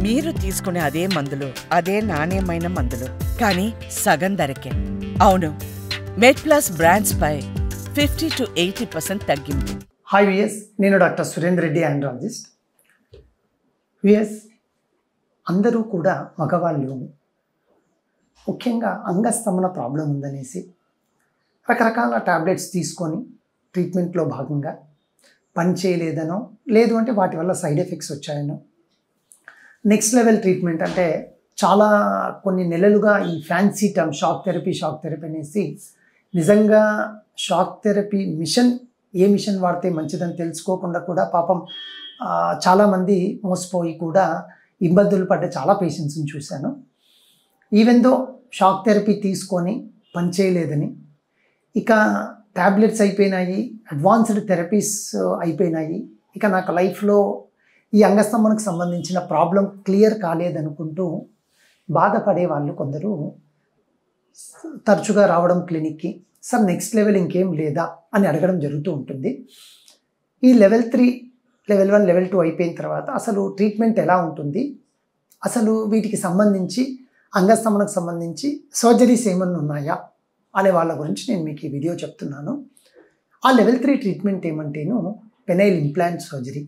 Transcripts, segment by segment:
మీరు తీసుకునే అదే మందులు అదే నాణ్యమైన మందులు కానీ సగం ధరకే అవును మెడ్ ప్లస్ బ్రాండ్స్ పై ఫిఫ్టీ టు ఎయిటీ పర్సెంట్ తగ్గింపు హాయ్ విఎస్ నేను డాక్టర్ సురేందర్ రెడ్డి ఆండ్రాలజిస్ట్ విఎస్ అందరూ కూడా మగవాళ్ళు ముఖ్యంగా అంగస్తంభన ప్రాబ్లం ఉందనేసి రకరకాల టాబ్లెట్స్ తీసుకొని ట్రీట్మెంట్లో భాగంగా పని చేయలేదనో లేదు అంటే వాటి వల్ల సైడ్ ఎఫెక్ట్స్ వచ్చాయనో నెక్స్ట్ లెవెల్ ట్రీట్మెంట్ అంటే చాలా కొన్ని నెలలుగా ఈ fancy term shock therapy shock therapy అనేసి నిజంగా షాక్ థెరపీ మిషన్ ఏ మిషన్ వాడితే మంచిదని తెలుసుకోకుండా కూడా పాపం ఆ, చాలామంది మోసపోయి కూడా ఇబ్బందులు పడ్డ చాలా పేషెంట్స్ని చూశాను ఈవెన్ దో షాక్ థెరపీ తీసుకొని పనిచేయలేదని ఇక ట్యాబ్లెట్స్ అయిపోయినాయి అడ్వాన్స్డ్ థెరపీస్ అయిపోయినాయి ఇక నాకు లైఫ్లో ఈ అంగస్తంభనకు సంబంధించిన ప్రాబ్లం క్లియర్ కాలేదనుకుంటూ బాధపడే వాళ్ళు కొందరు తరచుగా రావడం క్లినిక్కి సార్ నెక్స్ట్ లెవెల్ ఇంకేం లేదా అని అడగడం జరుగుతూ ఉంటుంది ఈ level three level one level two అయిపోయిన తర్వాత అసలు ట్రీట్మెంట్ ఎలా ఉంటుంది అసలు వీటికి సంబంధించి అంగస్తంభనకు సంబంధించి సర్జరీస్ ఏమన్నా ఉన్నాయా అనే వాళ్ళ గురించి నేను మీకు ఈ వీడియో చెప్తున్నాను ఆ లెవెల్ త్రీ ట్రీట్మెంట్ ఏమంటేను పెనైల్ ఇంప్లాంట్ సర్జరీ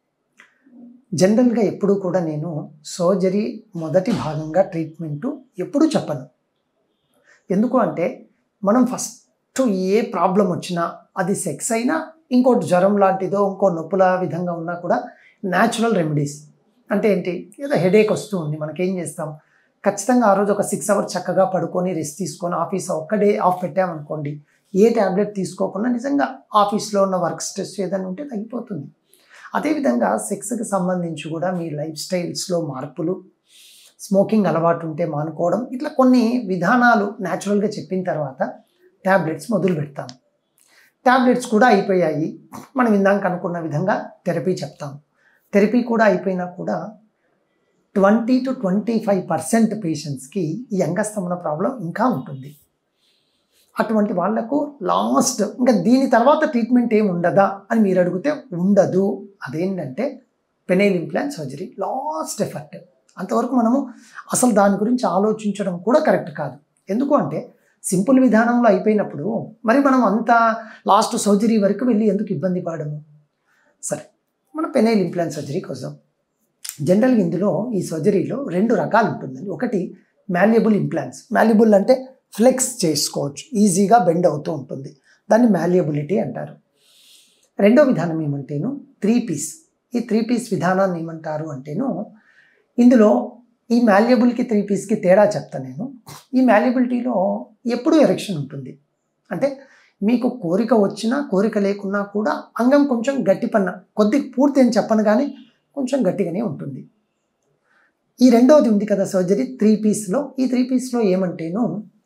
జనరల్గా ఎప్పుడూ కూడా నేను సర్జరీ మొదటి భాగంగా ట్రీట్మెంటు ఎప్పుడూ చెప్పను ఎందుకు అంటే మనం ఫస్ట్ ఏ ప్రాబ్లం వచ్చినా అది సెక్స్ అయినా ఇంకోటి జ్వరం లాంటిదో ఇంకో నొప్పుల విధంగా ఉన్నా కూడా న్యాచురల్ రెమెడీస్ అంటే ఏంటి ఏదో హెడేక్ వస్తూ ఉంది మనకేం చేస్తాం ఖచ్చితంగా ఆ రోజు ఒక సిక్స్ అవర్స్ చక్కగా పడుకొని రెస్ట్ తీసుకొని ఆఫీస్ ఒక్క డే ఆఫ్ పెట్టామనుకోండి ఏ ట్యాబ్లెట్ తీసుకోకుండా నిజంగా ఆఫీస్లో ఉన్న వర్క్ స్ట్రెస్ ఏదైనా ఉంటే తగ్గిపోతుంది అదేవిధంగా సెక్స్కి సంబంధించి కూడా మీ లైఫ్ స్టైల్స్లో మార్పులు స్మోకింగ్ అలవాటు ఉంటే మానుకోవడం ఇట్లా కొన్ని విధానాలు న్యాచురల్గా చెప్పిన తర్వాత ట్యాబ్లెట్స్ మొదలు పెడతాం ట్యాబ్లెట్స్ కూడా అయిపోయాయి మనం ఇందాక అనుకున్న విధంగా థెరపీ చెప్తాం థెరపీ కూడా అయిపోయినా కూడా twenty to twenty five percent పేషెంట్స్కి ఈ అంగస్తంభన ప్రాబ్లం ఇంకా ఉంటుంది అటువంటి వాళ్లకు లాస్ట్ ఇంకా దీని తర్వాత ట్రీట్మెంట్ ఏమి ఉండదా అని మీరు అడిగితే ఉండదు అదేంటంటే penile implant surgery last effort అంతవరకు మనము అసలు దాని గురించి ఆలోచించడం కూడా కరెక్ట్ కాదు ఎందుకు అంటే సింపుల్ విధానంలో అయిపోయినప్పుడు మరి మనం అంత లాస్ట్ సర్జరీ వరకు వెళ్ళి ఎందుకు ఇబ్బంది పడము సరే మన పెనైల్ ఇంప్లాంట్ సర్జరీకి వద్దాం జనరల్గా ఇందులో ఈ సర్జరీలో రెండు రకాలు ఉంటుందండి ఒకటి మాల్యబుల్ ఇంప్లాంట్స్ మాల్యబుల్ అంటే ఫ్లెక్స్ చేసుకోవచ్చు ఈజీగా బెండ్ అవుతూ ఉంటుంది దాన్ని మాల్యబిలిటీ అంటారు రెండో విధానం ఏమంటేను త్రీ పీస్ ఈ త్రీ పీస్ విధానాన్ని ఏమంటారు అంటేను ఇందులో ఈ మాల్యబుల్కి త్రీ పీస్కి తేడా చెప్తాను నేను ఈ మాల్యబిలిటీలో ఎప్పుడూ ఎరెక్షన్ ఉంటుంది అంటే మీకు కోరిక వచ్చినా కోరిక లేకున్నా కూడా అంగం కొంచెం గట్టి పన్న కొద్ది పూర్తి అని చెప్పను కానీ కొంచెం గట్టిగానే ఉంటుంది ఈ రెండవది ఉంది కదా సర్జరీ త్రీ పీస్లో ఈ త్రీ పీస్లో ఏమంటేను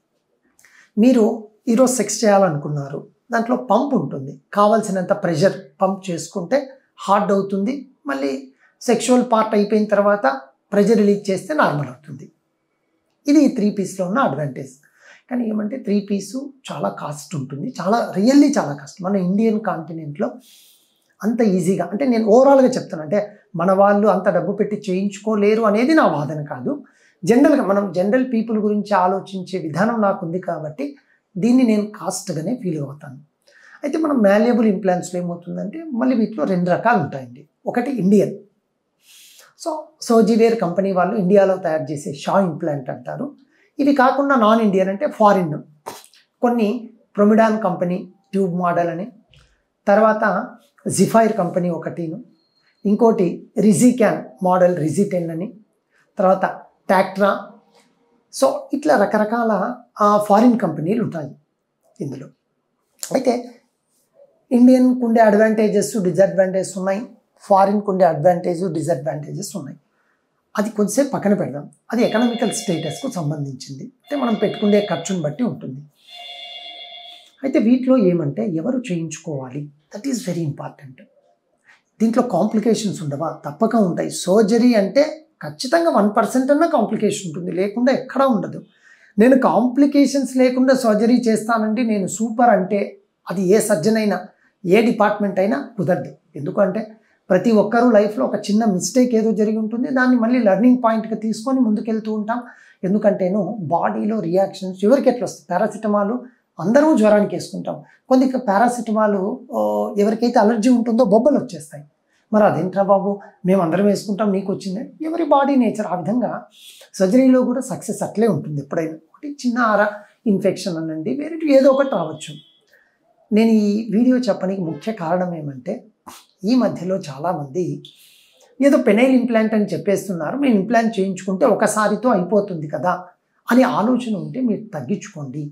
మీరు ఈరోజు సెక్స్ చేయాలనుకున్నారు దాంట్లో పంప్ ఉంటుంది కావాల్సినంత ప్రెషర్ పంప్ చేసుకుంటే హార్డ్ అవుతుంది మళ్ళీ సెక్షువల్ పార్ట్ అయిపోయిన తర్వాత ప్రెషర్ రిలీజ్ చేస్తే నార్మల్ అవుతుంది ఇది ఈ త్రీ పీస్లో ఉన్న అడ్వాంటేజ్ కానీ ఏమంటే త్రీ పీసు చాలా కాస్ట్ ఉంటుంది చాలా రియల్లీ చాలా కాస్ట్ మన ఇండియన్ కాంటినెంట్లో అంత ఈజీగా అంటే నేను ఓవరాల్గా చెప్తాను అంటే మన వాళ్ళు అంత డబ్బు పెట్టి చేయించుకోలేరు అనేది నా వాదన కాదు జనరల్గా మనం జనరల్ పీపుల్ గురించి ఆలోచించే విధానం నాకు ఉంది కాబట్టి దీన్ని నేను కాస్ట్గానే ఫీల్ అవుతాను అయితే మనం మాల్యబుల్ ఇంప్లాంట్స్లో ఏమవుతుందంటే మళ్ళీ వీటిలో రెండు రకాలు ఉంటాయండి ఒకటి ఇండియన్ సో సోజివేర్ కంపెనీ వాళ్ళు ఇండియాలో తయారు చేసే షా ఇంప్లాంట్ అంటారు ఇవి కాకుండా నాన్ ఇండియన్ అంటే ఫారిన్ కొన్ని ప్రొమిడాన్ కంపెనీ ట్యూబ్ మోడల్ అని తర్వాత జిఫైర్ కంపెనీ ఒకటిను ఇంకోటి రిజిక్యాన్ మోడల్ రిజిటెన్ అని తర్వాత టాక్ట్రా సో ఇట్లా రకరకాల ఫారిన్ కంపెనీలు ఉంటాయి ఇందులో అయితే ఇండియన్కు ఉండే అడ్వాంటేజెస్ డిసడ్వాంటేజెస్ ఉన్నాయి ఫారిన్కు ఉండే అడ్వాంటేజ్ డిసడ్వాంటేజెస్ ఉన్నాయి అది కొంచెంసేపు పక్కన పెడదాం అది ఎకనామికల్ స్టేటస్కు సంబంధించింది అంటే మనం పెట్టుకునే ఖర్చుని బట్టి ఉంటుంది అయితే వీటిలో ఏమంటే ఎవరు చేయించుకోవాలి దట్ ఈస్ వెరీ ఇంపార్టెంట్ దీంట్లో కాంప్లికేషన్స్ ఉండవా తప్పక ఉంటాయి సర్జరీ అంటే ఖచ్చితంగా వన్ పర్సెంట్ అన్న కాంప్లికేషన్ ఉంటుంది లేకుండా ఎక్కడా ఉండదు నేను కాంప్లికేషన్స్ లేకుండా సర్జరీ చేస్తానంటే నేను సూపర్ అంటే అది ఏ సర్జన్ అయినా ఏ డిపార్ట్మెంట్ అయినా కుదరదు ఎందుకంటే ప్రతి ఒక్కరూ లైఫ్లో ఒక చిన్న మిస్టేక్ ఏదో జరిగి ఉంటుంది దాన్ని మళ్ళీ లెర్నింగ్ పాయింట్గా తీసుకొని ముందుకెళ్తూ ఉంటాం ఎందుకంటేను బాడీలో రియాక్షన్స్ ఎవరికి ఎట్లా వస్తాయి పారాసిటమాల్ అందరూ జ్వరానికి వేసుకుంటాం కొన్ని పారాసిటమాల్ ఎవరికైతే అలర్జీ ఉంటుందో బొబ్బలు వచ్చేస్తాయి మరి అదేంట్రా బాబు మేము అందరం వేసుకుంటాం నీకు వచ్చింది ఎవరి బాడీ నేచర్ ఆ విధంగా సర్జరీలో కూడా సక్సెస్ అట్లే ఉంటుంది ఎప్పుడైనా ఒకటి చిన్న ఆర ఇన్ఫెక్షన్ అనండి వేరే ఏదో ఒకటి రావచ్చు నేను ఈ వీడియో చెప్పడానికి ముఖ్య కారణం ఏమంటే ఈ మధ్యలో చాలామంది ఏదో పెనైల్ ఇంప్లాంట్ అని చెప్పేస్తున్నారు మేము ఇంప్లాంట్ చేయించుకుంటే ఒకసారితో అయిపోతుంది కదా అని ఆలోచన ఉంటే మీరు తగ్గించుకోండి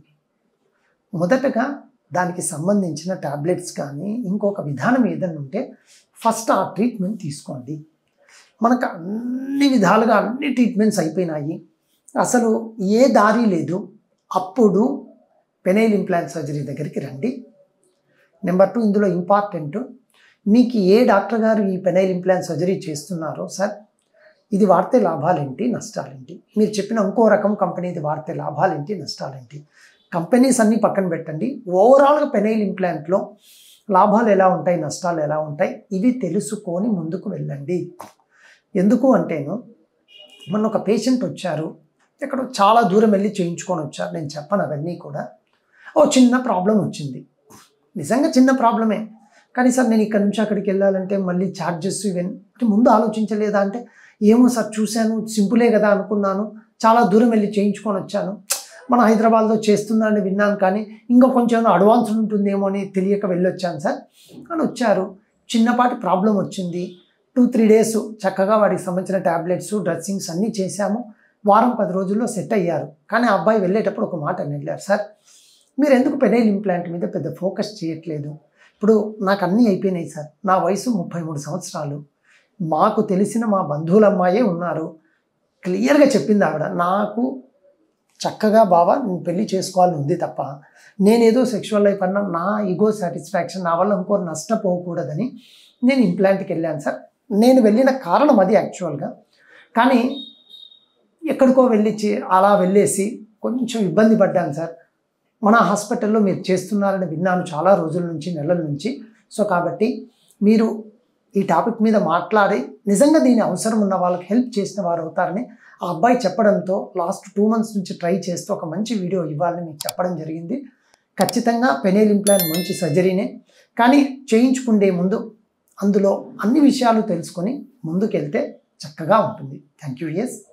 మొదటగా దానికి సంబంధించిన టాబ్లెట్స్ కానీ ఇంకొక విధానం ఏదైనా ఉంటే ఫస్ట్ ఆ ట్రీట్మెంట్ తీసుకోండి మనకు అన్ని విధాలుగా అన్ని ట్రీట్మెంట్స్ అయిపోయినాయి అసలు ఏ దారి లేదు అప్పుడు పెనైల్ ఇంప్లాంట్ సర్జరీ దగ్గరికి రండి నెంబర్ టూ ఇందులో ఇంపార్టెంట్ మీకు ఏ డాక్టర్ గారు ఈ పెనైల్ ఇంప్లాంట్ సర్జరీ చేస్తున్నారో సార్ ఇది వాడితే లాభాలేంటి నష్టాలేంటి మీరు చెప్పిన ఇంకో రకం కంపెనీది వాడితే లాభాలేంటి నష్టాలేంటి కంపెనీస్ అన్నీ పక్కన పెట్టండి ఓవరాల్గా పెనైల్ ఇంప్లాంట్లో లాభాలు ఎలా ఉంటాయి నష్టాలు ఎలా ఉంటాయి ఇవి తెలుసుకొని ముందుకు వెళ్ళండి ఎందుకు అంటేను మొన్న ఒక పేషెంట్ వచ్చారు ఎక్కడో చాలా దూరం వెళ్ళి చేయించుకొని వచ్చారు నేను చెప్పను అవన్నీ కూడా ఓ చిన్న ప్రాబ్లం వచ్చింది నిజంగా చిన్న ప్రాబ్లమే కానీ సార్ నేను ఇక్కడ నుంచి అక్కడికి వెళ్ళాలంటే మళ్ళీ ఛార్జెస్ ఇవన్నీ అంటే ముందు ఆలోచించలేదా అంటే ఏమో సార్ చూశాను సింపులే కదా అనుకున్నాను చాలా దూరం వెళ్ళి చేయించుకొని వచ్చాను మన హైదరాబాద్లో చేస్తున్నారని విన్నాను కానీ ఇంకా కొంచెం అడ్వాన్స్ ఉంటుందేమో అని తెలియక వెళ్ళొచ్చాను సార్ అని వచ్చారు చిన్నపాటి ప్రాబ్లం వచ్చింది టూ త్రీ డేస్ చక్కగా వాడికి సంబంధించిన ట్యాబ్లెట్స్ డ్రెస్సింగ్స్ అన్నీ చేశాము వారం పది రోజుల్లో సెట్ అయ్యారు కానీ ఆ అబ్బాయి వెళ్ళేటప్పుడు ఒక మాట అని వెళ్ళారు సార్ మీరు ఎందుకు పెనైల్ ఇంప్లాంట్ మీద పెద్ద ఫోకస్ చేయట్లేదు ఇప్పుడు నాకు అన్నీ అయిపోయినాయి సార్ నా వయసు ముప్పై మూడు సంవత్సరాలు మాకు తెలిసిన మా బంధువుల అమ్మాయే ఉన్నారు క్లియర్గా చెప్పింది ఆవిడ నాకు చక్కగా బావా నేను పెళ్లి చేసుకోవాలని ఉంది తప్ప నేనేదో సెక్షువల్ లైఫ్ అన్నా నా ఈగో సాటిస్ఫాక్షన్ నా వల్ల ఇంకో నష్టపోకూడదని నేను ఇంప్లాంట్కి వెళ్ళాను సార్ నేను వెళ్ళిన కారణం అది యాక్చువల్గా కానీ ఎక్కడికో వెళ్ళి చే- అలా వెళ్ళేసి కొంచెం ఇబ్బంది పడ్డాను సార్ మన హాస్పిటల్లో మీరు చేస్తున్నారని విన్నాను చాలా రోజుల నుంచి నెలల నుంచి సో కాబట్టి మీరు ఈ టాపిక్ మీద మాట్లాడి నిజంగా దీని అవసరం ఉన్న వాళ్ళకి హెల్ప్ చేసిన వారు అవుతారని ఆ అబ్బాయి చెప్పడంతో లాస్ట్ టూ మంత్స్ నుంచి ట్రై చేస్తూ ఒక మంచి వీడియో ఇవ్వాలని మీకు చెప్పడం జరిగింది ఖచ్చితంగా పెనేల్ ఇంప్లాంట్ మంచి సర్జరీనే కానీ చేయించుకుండే ముందు అందులో అన్ని విషయాలు తెలుసుకొని ముందుకెళ్తే చక్కగా ఉంటుంది థ్యాంక్ యూ ఎస్